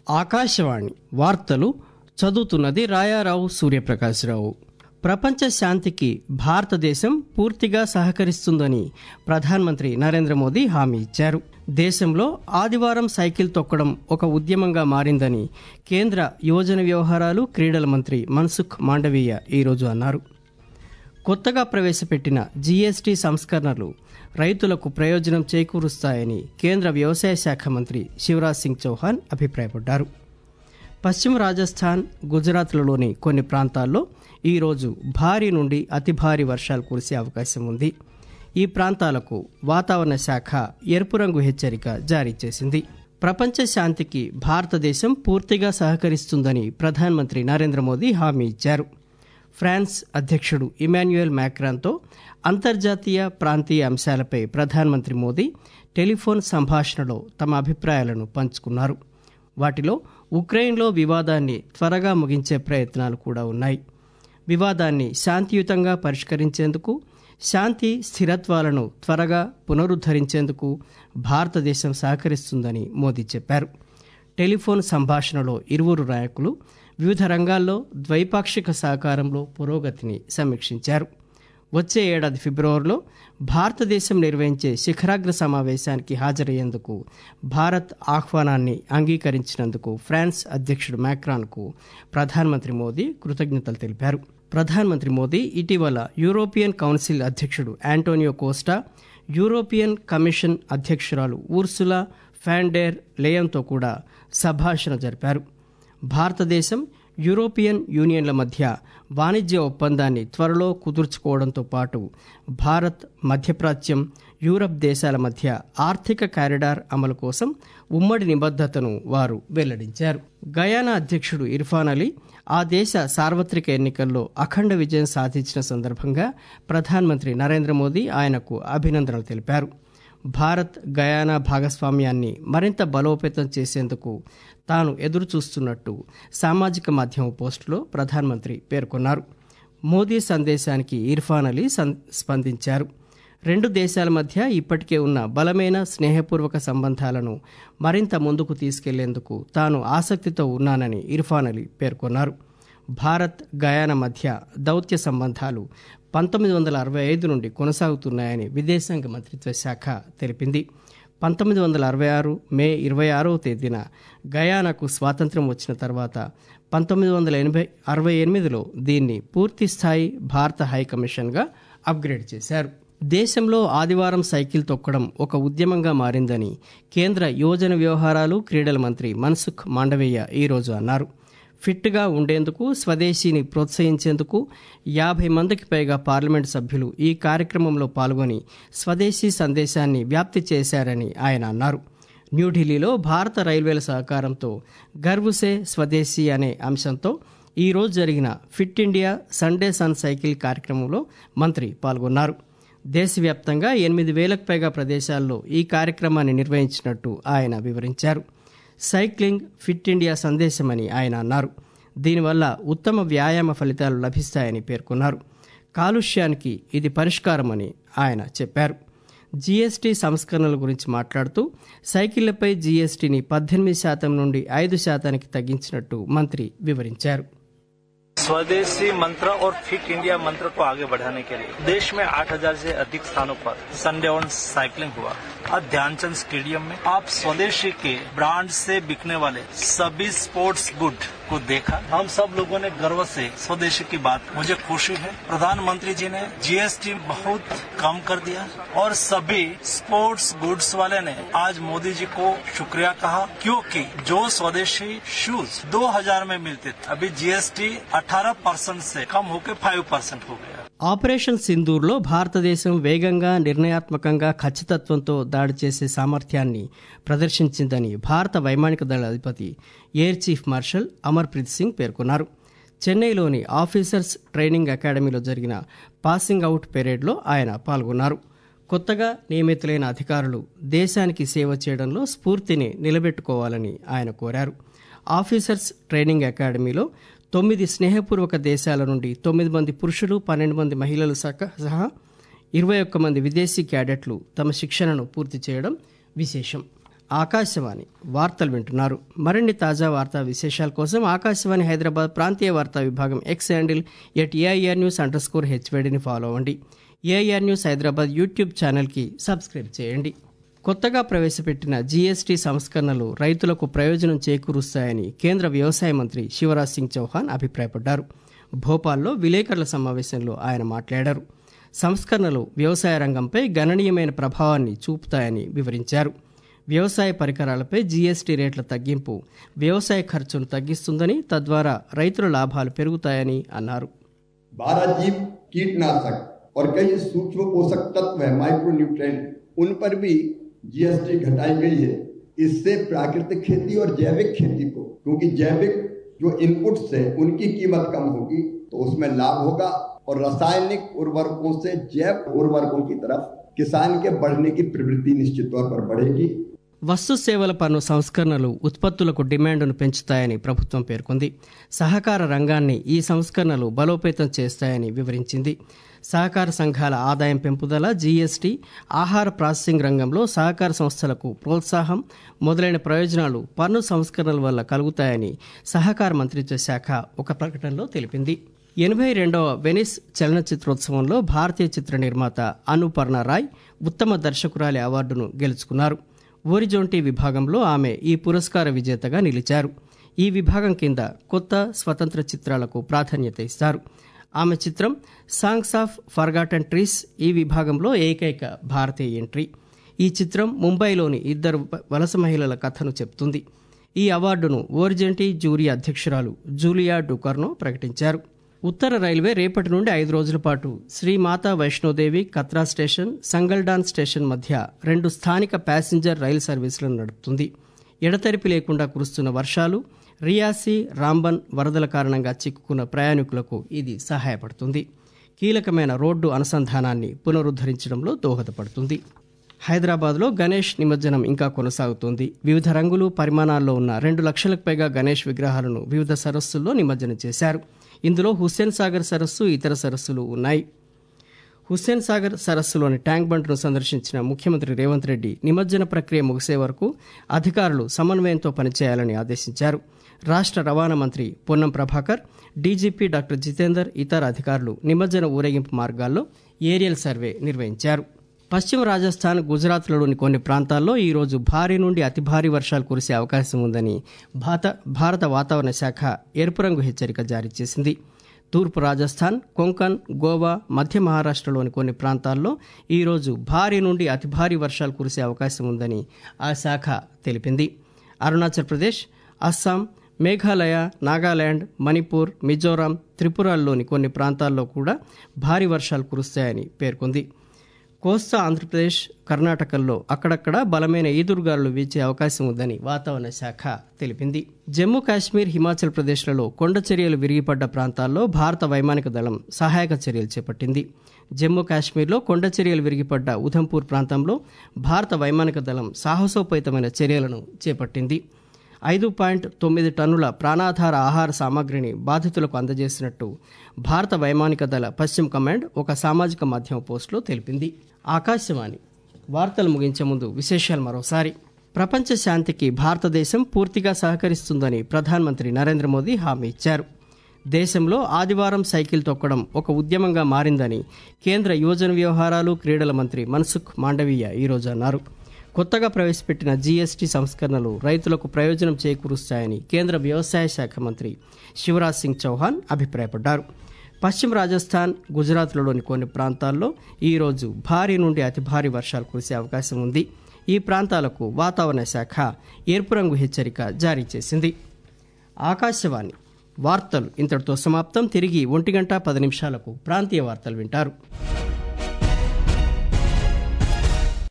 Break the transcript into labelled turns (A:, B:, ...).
A: ఆకాశవాణి వార్తలు చదువుతున్నది రాయారావు సూర్యప్రకాశ్రావు ప్రపంచ శాంతికి భారతదేశం పూర్తిగా సహకరిస్తుందని ప్రధానమంత్రి నరేంద్ర మోదీ హామీ ఇచ్చారు దేశంలో ఆదివారం సైకిల్ తొక్కడం ఒక ఉద్యమంగా మారిందని కేంద్ర యువజన వ్యవహారాలు క్రీడల మంత్రి మన్సుఖ్ మాండవీయ ఈరోజు అన్నారు కొత్తగా ప్రవేశపెట్టిన జీఎస్టీ సంస్కరణలు రైతులకు ప్రయోజనం చేకూరుస్తాయని కేంద్ర వ్యవసాయ శాఖ మంత్రి శివరాజ్ సింగ్ చౌహాన్ అభిప్రాయపడ్డారు పశ్చిమ రాజస్థాన్ గుజరాత్లలోని కొన్ని ప్రాంతాల్లో ఈరోజు భారీ నుండి అతి భారీ వర్షాలు కురిసే అవకాశం ఉంది ఈ ప్రాంతాలకు వాతావరణ శాఖ ఎరుపు రంగు హెచ్చరిక జారీ చేసింది ప్రపంచ శాంతికి భారతదేశం పూర్తిగా సహకరిస్తుందని ప్రధానమంత్రి నరేంద్ర మోదీ హామీ ఇచ్చారు ఫ్రాన్స్ అధ్యక్షుడు ఇమాన్యుయల్ మ్యాక్రాన్తో అంతర్జాతీయ ప్రాంతీయ అంశాలపై ప్రధానమంత్రి మోదీ టెలిఫోన్ సంభాషణలో తమ అభిప్రాయాలను పంచుకున్నారు వాటిలో ఉక్రెయిన్లో వివాదాన్ని త్వరగా ముగించే ప్రయత్నాలు కూడా ఉన్నాయి వివాదాన్ని శాంతియుతంగా పరిష్కరించేందుకు శాంతి స్థిరత్వాలను త్వరగా పునరుద్ధరించేందుకు భారతదేశం సహకరిస్తుందని మోదీ చెప్పారు టెలిఫోన్ సంభాషణలో ఇరువురు నాయకులు వివిధ రంగాల్లో ద్వైపాక్షిక సహకారంలో పురోగతిని సమీక్షించారు వచ్చే ఏడాది ఫిబ్రవరిలో భారతదేశం నిర్వహించే శిఖరాగ్ర సమావేశానికి హాజరయ్యేందుకు భారత్ ఆహ్వానాన్ని అంగీకరించినందుకు ఫ్రాన్స్ అధ్యక్షుడు మ్యాక్రాన్కు ప్రధానమంత్రి మోదీ కృతజ్ఞతలు తెలిపారు ప్రధానమంత్రి మోదీ ఇటీవల యూరోపియన్ కౌన్సిల్ అధ్యక్షుడు యాంటోనియో కోస్టా యూరోపియన్ కమిషన్ అధ్యక్షురాలు ఊర్సులా ఫ్యాండేర్ లేయంతో కూడా సంభాషణ జరిపారు భారతదేశం యూరోపియన్ యూనియన్ల మధ్య వాణిజ్య ఒప్పందాన్ని త్వరలో కుదుర్చుకోవడంతో పాటు భారత్ మధ్యప్రాచ్యం యూరప్ దేశాల మధ్య ఆర్థిక కారిడార్ అమలు కోసం ఉమ్మడి నిబద్ధతను వారు వెల్లడించారు గయానా అధ్యక్షుడు ఇర్ఫాన్ అలీ ఆ దేశ సార్వత్రిక ఎన్నికల్లో అఖండ విజయం సాధించిన సందర్భంగా ప్రధానమంత్రి నరేంద్ర మోదీ ఆయనకు అభినందనలు తెలిపారు భారత్ గయానా భాగస్వామ్యాన్ని మరింత బలోపేతం చేసేందుకు తాను ఎదురు చూస్తున్నట్టు సామాజిక మాధ్యమ పోస్టులో ప్రధానమంత్రి పేర్కొన్నారు మోదీ సందేశానికి ఇర్ఫాన్ అలీ స్పందించారు రెండు దేశాల మధ్య ఇప్పటికే ఉన్న బలమైన స్నేహపూర్వక సంబంధాలను మరింత ముందుకు తీసుకెళ్లేందుకు తాను ఆసక్తితో ఉన్నానని ఇర్ఫాన్ అలీ పేర్కొన్నారు భారత్ గయానా మధ్య దౌత్య సంబంధాలు పంతొమ్మిది వందల అరవై ఐదు నుండి కొనసాగుతున్నాయని విదేశాంగ మంత్రిత్వ శాఖ తెలిపింది పంతొమ్మిది వందల అరవై ఆరు మే ఇరవై ఆరవ తేదీన గయానాకు స్వాతంత్ర్యం వచ్చిన తర్వాత పంతొమ్మిది వందల ఎనభై అరవై ఎనిమిదిలో దీన్ని పూర్తి స్థాయి భారత హైకమిషన్గా అప్గ్రేడ్ చేశారు దేశంలో ఆదివారం సైకిల్ తొక్కడం ఒక ఉద్యమంగా మారిందని కేంద్ర యువజన వ్యవహారాలు క్రీడల మంత్రి మన్సుఖ్ మాండవీయ ఈరోజు అన్నారు ఫిట్గా ఉండేందుకు స్వదేశీని ప్రోత్సహించేందుకు యాభై మందికి పైగా పార్లమెంట్ సభ్యులు ఈ కార్యక్రమంలో పాల్గొని స్వదేశీ సందేశాన్ని వ్యాప్తి చేశారని ఆయన అన్నారు న్యూఢిల్లీలో భారత రైల్వేల సహకారంతో గర్వుసే స్వదేశీ అనే అంశంతో ఈరోజు జరిగిన fit India Sunday on cycle కార్యక్రమంలో మంత్రి పాల్గొన్నారు దేశవ్యాప్తంగా ఎనిమిది వేలకు పైగా ప్రదేశాల్లో ఈ కార్యక్రమాన్ని నిర్వహించినట్టు ఆయన వివరించారు సైక్లింగ్ ఫిట్ ఇండియా సందేశమని ఆయన అన్నారు దీనివల్ల ఉత్తమ వ్యాయామ ఫలితాలు లభిస్తాయని పేర్కొన్నారు కాలుష్యానికి ఇది పరిష్కారమని ఆయన చెప్పారు జీఎస్టీ సంస్కరణల గురించి మాట్లాడుతూ సైకిళ్లపై జీఎస్టీని పద్దెనిమిది శాతం నుండి ఐదు శాతానికి తగ్గించినట్టు మంత్రి వివరించారు
B: स्वदेशी मंत्र और फिट इंडिया मंत्र को आगे बढ़ाने के लिए देश में 8000 से अधिक स्थानों पर संडे ऑन साइकिलिंग हुआ आज ध्यानचंद स्टेडियम में आप स्वदेशी के ब्रांड से बिकने वाले सभी स्पोर्ट्स गुड को देखा हम सब लोगों ने गर्व से स्वदेशी की बात मुझे खुशी है प्रधानमंत्री जी ने जीएसटी बहुत कम कर दिया और सभी स्पोर्ट्स गुड्स वाले ने आज मोदी जी को शुक्रिया कहा क्योंकि जो स्वदेशी शूज 2000 में मिलते थे अभी जीएसटी 18 परसेंट से कम होकर 5 परसेंट हो गया
A: ఆపరేషన్ సింధూర్లో భారతదేశం వేగంగా నిర్ణయాత్మకంగా ఖచ్చితత్వంతో దాడి చేసే సామర్థ్యాన్ని ప్రదర్శించిందని భారత వైమానిక దళ అధిపతి air chief marshal Amarpreet Singh పేర్కొన్నారు చెన్నైలోని ఆఫీసర్స్ ట్రైనింగ్ అకాడమీలో జరిగిన పాసింగ్ అవుట్ పెరేడ్లో ఆయన పాల్గొన్నారు కొత్తగా నియమితులైన అధికారులు దేశానికి సేవ చేయడంలో స్ఫూర్తిని నిలబెట్టుకోవాలని ఆయన కోరారు ఆఫీసర్స్ ట్రైనింగ్ అకాడమీలో తొమ్మిది స్నేహపూర్వక దేశాల నుండి తొమ్మిది మంది పురుషులు పన్నెండు మంది మహిళలు సహా ఇరవై ఒక్క మంది విదేశీ క్యాడెట్లు తమ శిక్షణను పూర్తి చేయడం విశేషం ఆకాశవాణి వార్తలు వింటున్నారు మరిన్ని తాజా వార్తా విశేషాల కోసం ఆకాశవాణి హైదరాబాద్ ప్రాంతీయ వార్తా విభాగం X handle at AIR news underscore హెచ్వేడిని ఫాలో అవ్వండి ఏఐఆర్ న్యూస్ హైదరాబాద్ యూట్యూబ్ ఛానల్కి సబ్స్క్రైబ్ చేయండి కొత్తగా ప్రవేశపెట్టిన జీఎస్టీ సంస్కరణలు రైతులకు ప్రయోజనం చేకూరుస్తాయని కేంద్ర వ్యవసాయ మంత్రి శివరాజ్ సింగ్ చౌహాన్ అభిప్రాయపడ్డారు భోపాల్లో విలేకరుల సమావేశంలో ఆయన మాట్లాడారు సంస్కరణలు వ్యవసాయ రంగంపై గణనీయమైన ప్రభావాన్ని చూపుతాయని వివరించారు వ్యవసాయ పరికరాలపై జీఎస్టీ రేట్ల తగ్గింపు వ్యవసాయ ఖర్చును తగ్గిస్తుందని తద్వారా రైతుల లాభాలు పెరుగుతాయని అన్నారు
C: बारह जीव कीटनाशक और कई सूक्ष्म पोषक तत्व है माइक्रो न्यूट्रेंट उन पर भी जीएसटी घटाई गई है इससे प्राकृतिक खेती और जैविक खेती को क्योंकि जैविक जो इनपुट्स है उनकी कीमत कम होगी तो उसमें लाभ होगा और रासायनिक उर्वरकों से जैव उर्वरकों की तरफ किसान के बढ़ने की प्रवृत्ति निश्चित तौर पर बढ़ेगी
A: వస్తు సేవల పన్ను సంస్కరణలు ఉత్పత్తులకు డిమాండ్ను పెంచుతాయని ప్రభుత్వం పేర్కొంది సహకార రంగాన్ని ఈ సంస్కరణలు బలోపేతం చేస్తాయని వివరించింది సహకార సంఘాల ఆదాయం పెంపుదల జీఎస్టీ ఆహార ప్రాసెసింగ్ రంగంలో సహకార సంస్థలకు ప్రోత్సాహం మొదలైన ప్రయోజనాలు పన్ను సంస్కరణల వల్ల కలుగుతాయని సహకార మంత్రిత్వ శాఖ ఒక ప్రకటనలో తెలిపింది ఎనభై రెండవ వెనిస్ చలనచిత్రోత్సవంలో భారతీయ చిత్ర నిర్మాత అనుపర్ణ రాయ్ ఉత్తమ దర్శకురాలి అవార్డును గెలుచుకున్నారు ఓరిజోంటి విభాగంలో ఆమె ఈ పురస్కార విజేతగా నిలిచారు ఈ విభాగం కింద కొత్త స్వతంత్ర చిత్రాలకు ప్రాధాన్యత ఇస్తారు ఆమె చిత్రం సాంగ్స్ ఆఫ్ ఫర్గాటన్ ట్రీస్ ఈ విభాగంలో ఏకైక భారతీయ ఎంట్రీ ఈ చిత్రం ముంబైలోని ఇద్దరు వలస మహిళల కథను చెప్తుంది ఈ అవార్డును ఓరిజెంటి జూరీ అధ్యక్షురాలు జూలియా డుకర్నో ప్రకటించారు ఉత్తర రైల్వే రేపటి నుండి ఐదు రోజుల పాటు శ్రీ మాతా వైష్ణోదేవి కత్రా స్టేషన్ సంగల్డాన్ స్టేషన్ మధ్య రెండు స్థానిక ప్యాసింజర్ రైలు సర్వీసులను నడుపుతుంది ఎడతెరిపి లేకుండా కురుస్తున్న వర్షాలు రియాసి రాంబన్ వరదల కారణంగా చిక్కుకున్న ప్రయాణికులకు ఇది సహాయపడుతుంది కీలకమైన రోడ్డు అనుసంధానాన్ని పునరుద్ధరించడంలో దోహదపడుతుంది హైదరాబాద్లో గణేష్ నిమజ్జనం ఇంకా కొనసాగుతోంది వివిధ రంగులు పరిమాణాల్లో ఉన్న రెండు లక్షలకు పైగా గణేష్ విగ్రహాలను వివిధ సరస్సుల్లో నిమజ్జనం చేశారు ఇందులో హుస్సేన్ సాగర్ సరస్సు ఇతర సరస్సులు ఉన్నాయి హుస్సేన్ సాగర్ సరస్సులోని ట్యాంక్ బండ్ను సందర్శించిన ముఖ్యమంత్రి రేవంత్ రెడ్డి నిమజ్జన ప్రక్రియ ముగిసే వరకు అధికారులు సమన్వయంతో పనిచేయాలని ఆదేశించారు రాష్ట్ర రవాణా మంత్రి పొన్నం ప్రభాకర్ డీజీపీ డాక్టర్ జితేందర్ ఇతర అధికారులు నిమజ్జన ఊరేగింపు మార్గాల్లో ఏరియల్ సర్వే నిర్వహించారు పశ్చిమ రాజస్థాన్ గుజరాత్లలోని కొన్ని ప్రాంతాల్లో ఈరోజు భారీ నుండి అతి భారీ వర్షాలు కురిసే అవకాశం ఉందని భారత భారత వాతావరణ శాఖ ఎరుపు రంగు హెచ్చరిక జారీ చేసింది తూర్పు రాజస్థాన్ కొంకన్ గోవా మధ్య మహారాష్ట్రలోని కొన్ని ప్రాంతాల్లో ఈరోజు భారీ నుండి అతి భారీ వర్షాలు కురిసే అవకాశం ఉందని ఆ శాఖ తెలిపింది అరుణాచల్ ప్రదేశ్ అస్సాం మేఘాలయ నాగాలాండ్ మణిపూర్ మిజోరాం త్రిపురాల్లోని కొన్ని ప్రాంతాల్లో కూడా భారీ వర్షాలు కురుస్తాయని పేర్కొంది కోస్తా ఆంధ్రప్రదేశ్ కర్ణాటకల్లో అక్కడక్కడ బలమైన ఈదురుగాలులు వీచే అవకాశం ఉందని వాతావరణ శాఖ తెలిపింది జమ్మూ కాశ్మీర్ హిమాచల్ ప్రదేశ్లలో కొండ చర్యలు విరిగిపడ్డ ప్రాంతాల్లో భారత వైమానిక దళం సహాయక చర్యలు చేపట్టింది జమ్మూ కాశ్మీర్లో కొండ చర్యలు విరిగిపడ్డ ఉధంపూర్ ప్రాంతంలో భారత వైమానిక దళం సాహసోపేతమైన చర్యలను చేపట్టింది ఐదు పాయింట్ తొమ్మిది టన్నుల ప్రాణాధార ఆహార సామాగ్రిని బాధితులకు అందజేసినట్టు భారత వైమానిక దళ పశ్చిమ కమాండ్ ఒక సామాజిక మాధ్యమ పోస్టులో తెలిపింది ఆకాశవాణి వార్తలు ముగించే ముందు విశేషాలు మరోసారి ప్రపంచ శాంతికి భారతదేశం పూర్తిగా సహకరిస్తుందని ప్రధానమంత్రి నరేంద్ర మోదీ హామీ ఇచ్చారు దేశంలో ఆదివారం సైకిల్ తొక్కడం ఒక ఉద్యమంగా మారిందని కేంద్ర యువజన వ్యవహారాలు క్రీడల మంత్రి మన్సుఖ్ మాండవీయ ఈరోజు అన్నారు కొత్తగా ప్రవేశపెట్టిన జీఎస్టీ సంస్కరణలు రైతులకు ప్రయోజనం చేకూరుస్తాయని కేంద్ర వ్యవసాయ శాఖ మంత్రి శివరాజ్ సింగ్ చౌహాన్ అభిప్రాయపడ్డారు పశ్చిమ రాజస్థాన్ గుజరాత్లలోని కొన్ని ప్రాంతాల్లో ఈరోజు భారీ నుండి అతి భారీ వర్షాలు కురిసే అవకాశం ఉంది ఈ ప్రాంతాలకు వాతావరణ శాఖ ఎరుపు రంగు హెచ్చరిక జారీ చేసింది ఆకాశవాణి వార్తలు ఇంతటితో సమాప్తం తిరిగి ఒంటి గంట పది నిమిషాలకు ప్రాంతీయ వార్తలు వింటారు